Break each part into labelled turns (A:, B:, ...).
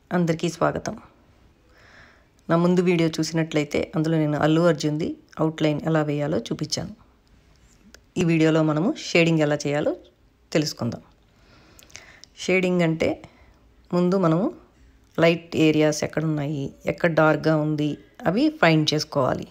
A: అందరికీ స్వాగతం నా ముందు వీడియో చూసినట్లయితే అందులో నేను అల్లు అర్జున్ది అవుట్లైన్ ఎలా వేయాలో చూపించాను ఈ వీడియోలో మనము షేడింగ్ ఎలా చేయాలో తెలుసుకుందాం షేడింగ్ అంటే ముందు మనము లైట్ ఏరియాస్ ఎక్కడ ఉన్నాయి ఎక్కడ డార్క్గా ఉంది అవి ఫైండ్ చేసుకోవాలి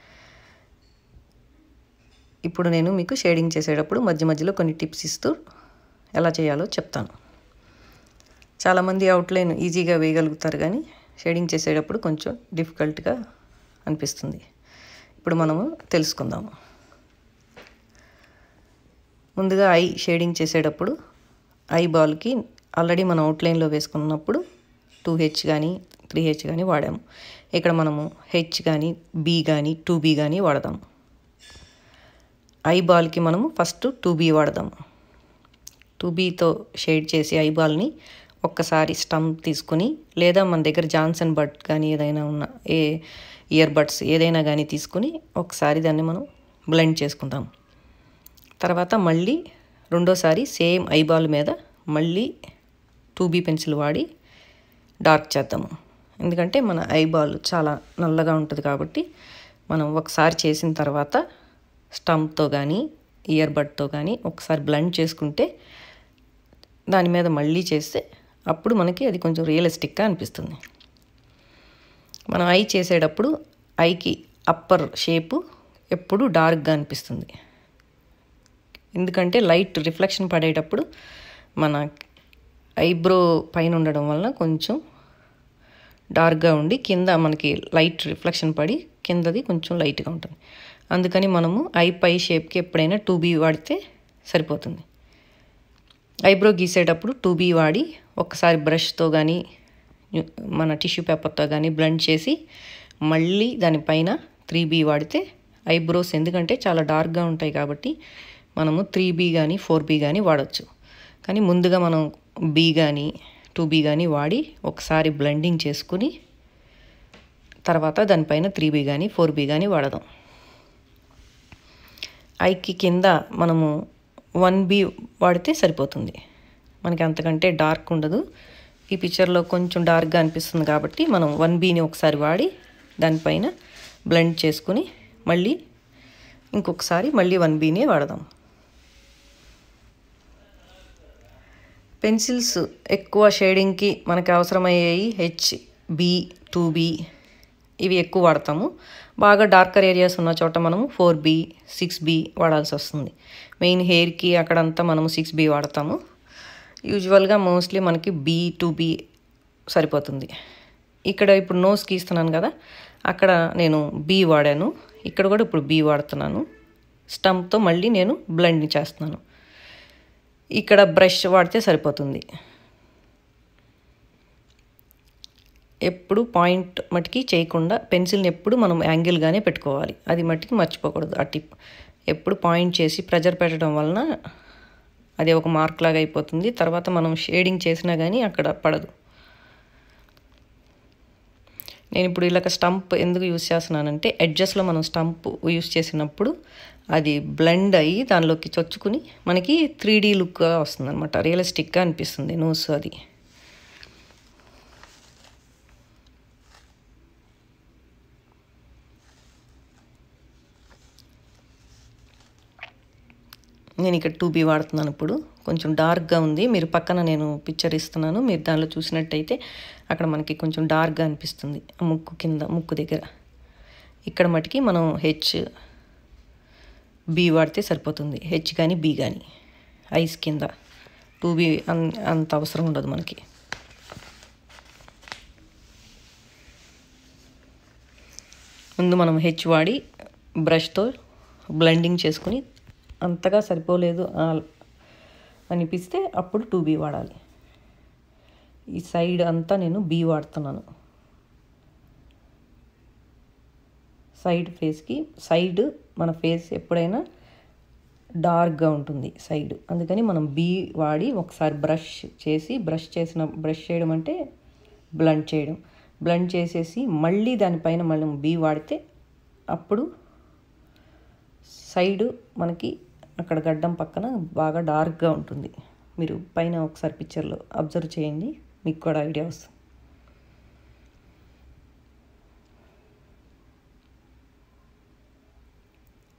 A: ఇప్పుడు నేను మీకు షేడింగ్ చేసేటప్పుడు మధ్య మధ్యలో కొన్ని టిప్స్ ఇస్తూ ఎలా చేయాలో చెప్తాను చాలామంది అవుట్లైన్ ఈజీగా వేయగలుగుతారు కానీ షేడింగ్ చేసేటప్పుడు కొంచెం డిఫికల్ట్గా అనిపిస్తుంది ఇప్పుడు మనము తెలుసుకుందాము ముందుగా ఐ షేడింగ్ చేసేటప్పుడు ఐ బాల్కి ఆల్రెడీ మనం అవుట్లైన్లో వేసుకున్నప్పుడు టూ హెచ్ కానీ త్రీ హెచ్ కానీ వాడాము ఇక్కడ మనము హెచ్ కానీ బి కానీ టూ బి కానీ వాడదాము ఐ బాల్కి మనము ఫస్ట్ టూ బీ వాడదాము టూ బీతో షేడ్ చేసి ఐ బాల్ని ఒక్కసారి స్టంప్ తీసుకుని లేదా మన దగ్గర జాన్సన్ బడ్ కానీ ఏదైనా ఉన్న ఏ ఇయర్ బడ్స్ ఏదైనా కానీ తీసుకుని ఒకసారి దాన్ని మనం బ్లెండ్ చేసుకుందాం తర్వాత మళ్ళీ రెండోసారి సేమ్ ఐబాల్ మీద మళ్ళీ టూ బీ పెన్సిల్ వాడి డార్క్ చేద్దాము ఎందుకంటే మన ఐబాల్ చాలా నల్లగా ఉంటుంది కాబట్టి మనం ఒకసారి చేసిన తర్వాత స్టంప్తో కానీ ఇయర్ బడ్తో కానీ ఒకసారి బ్లెండ్ చేసుకుంటే దాని మీద మళ్ళీ చేస్తే అప్పుడు మనకి అది కొంచెం రియలిస్టిక్గా అనిపిస్తుంది మనం ఐ చేసేటప్పుడు ఐకి అప్పర్ షేపు ఎప్పుడు డార్క్గా అనిపిస్తుంది ఎందుకంటే లైట్ రిఫ్లెక్షన్ పడేటప్పుడు మన ఐబ్రో పైన ఉండడం వలన కొంచెం డార్క్గా ఉండి కింద మనకి లైట్ రిఫ్లెక్షన్ పడి కిందది కొంచెం లైట్గా ఉంటుంది అందుకని మనము ఐ పై షేప్కి ఎప్పుడైనా టూ బీ వాడితే సరిపోతుంది ఐబ్రో గీసేటప్పుడు టూ బీ వాడి ఒకసారి బ్రష్తో కానీ మన టిష్యూ పేపర్తో కానీ బ్లెండ్ చేసి మళ్ళీ దానిపైన త్రీ బీ వాడితే ఐబ్రోస్ ఎందుకంటే చాలా డార్క్గా ఉంటాయి కాబట్టి మనము త్రీ బీ కానీ ఫోర్ బీ కానీ వాడచ్చు కానీ ముందుగా మనం బీ కానీ టూ బీ కానీ వాడి ఒకసారి బ్లెండింగ్ చేసుకుని తర్వాత దానిపైన త్రీ బీ కానీ ఫోర్ బీ కానీ వాడదాం ఐకి కింద మనము వన్ బీ వాడితే సరిపోతుంది మనకి అంతకంటే డార్క్ ఉండదు ఈ పిక్చర్లో కొంచెం డార్క్గా అనిపిస్తుంది కాబట్టి మనం వన్ బీని ఒకసారి వాడి దానిపైన బ్లెండ్ చేసుకుని మళ్ళీ ఇంకొకసారి మళ్ళీ వన్ బీనే వాడదాం పెన్సిల్స్ ఎక్కువ షేడింగ్కి మనకు అవసరమయ్యేవి హెచ్ బి టూ బి ఇవి ఎక్కువ వాడతాము బాగా డార్కర్ ఏరియాస్ ఉన్న చోట మనము ఫోర్ బి సిక్స్ బి వాడాల్సి వస్తుంది మెయిన్ హెయిర్కి అక్కడంతా మనము సిక్స్ బి వాడతాము యూజువల్గా మోస్ట్లీ మనకి బి టు బి సరిపోతుంది ఇక్కడ ఇప్పుడు నోస్ గీస్తున్నాను కదా అక్కడ నేను బి వాడాను ఇక్కడ కూడా ఇప్పుడు బి వాడుతున్నాను స్టంప్తో మళ్ళీ నేను బ్లెండ్ చేస్తున్నాను ఇక్కడ బ్రష్ వాడితే సరిపోతుంది ఎప్పుడు పాయింట్ మటుకి చేయకుండా పెన్సిల్ని ఎప్పుడు మనం యాంగిల్గానే పెట్టుకోవాలి అది మట్టుకి మర్చిపోకూడదు ఆ టిప్ ఎప్పుడు పాయింట్ చేసి ప్రెజర్ పెట్టడం వలన అది ఒక మార్క్ లాగా అయిపోతుంది తర్వాత మనం షేడింగ్ చేసినా కానీ అక్కడ పడదు నేను ఇప్పుడు ఇలాగ స్టంప్ ఎందుకు యూస్ చేస్తున్నానంటే ఎడ్జస్ట్లో మనం స్టంప్ యూస్ చేసినప్పుడు అది బ్లెండ్ అయ్యి దానిలోకి చొచ్చుకుని మనకి త్రీ డీ లుక్గా వస్తుంది అనమాట రియలిస్టిక్గా అనిపిస్తుంది నోస్ అది నేను ఇక్కడ టూ బీ వాడుతున్నాను ఇప్పుడు కొంచెం డార్క్గా ఉంది మీరు పక్కన నేను పిక్చర్ ఇస్తున్నాను మీరు దానిలో చూసినట్టయితే అక్కడ మనకి కొంచెం డార్క్గా అనిపిస్తుంది ముక్కు కింద ముక్కు దగ్గర ఇక్కడ మటుకి మనం హెచ్ బి వాడితే సరిపోతుంది హెచ్ కానీ బి కానీ ఐస్ కింద టూ బీ అంత అవసరం ఉండదు మనకి ముందు మనం హెచ్ వాడి బ్రష్తో బ్లెండింగ్ చేసుకుని అంతగా సరిపోలేదు అనిపిస్తే అప్పుడు టూ బీ వాడాలి ఈ సైడ్ అంతా నేను బీ వాడుతున్నాను సైడ్ ఫేస్కి సైడ్ మన ఫేస్ ఎప్పుడైనా డార్క్గా ఉంటుంది సైడ్ అందుకని మనం బీ వాడి ఒకసారి బ్రష్ చేసి బ్రష్ చేసిన బ్రష్ చేయడం అంటే బ్లండ్ చేయడం బ్లండ్ చేసేసి మళ్ళీ దానిపైన మళ్ళీ బీ వాడితే అప్పుడు సైడు మనకి అక్కడ గడ్డం పక్కన బాగా డార్క్గా ఉంటుంది మీరు పైన ఒకసారి పిక్చర్లో అబ్జర్వ్ చేయండి మీకు కూడా ఐడియా వస్తుంది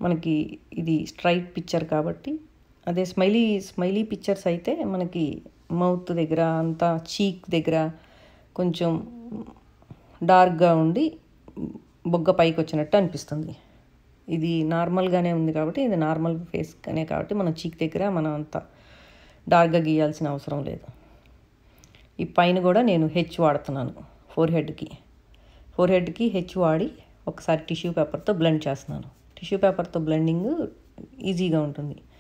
A: మనకి ఇది స్ట్రైట్ పిక్చర్ కాబట్టి అదే స్మైలీ స్మైలీ పిక్చర్స్ అయితే మనకి మౌత్ దగ్గర అంతా చీక్ దగ్గర కొంచెం డార్క్గా ఉండి బొగ్గ పైకి వచ్చినట్టు అనిపిస్తుంది ఇది నార్మల్గానే ఉంది కాబట్టి ఇది నార్మల్ ఫేస్గానే కాబట్టి మనం చీక్ దగ్గర మనం అంత డార్క్గా గీయాల్సిన అవసరం లేదు ఈ పైన కూడా నేను హెచ్ వాడుతున్నాను ఫోర్ హెడ్కి ఫోర్ హెడ్కి హెచ్ వాడి ఒకసారి టిష్యూ పేపర్తో బ్లెండ్ చేస్తున్నాను టిష్యూ పేపర్తో బ్లెండింగ్ ఈజీగా ఉంటుంది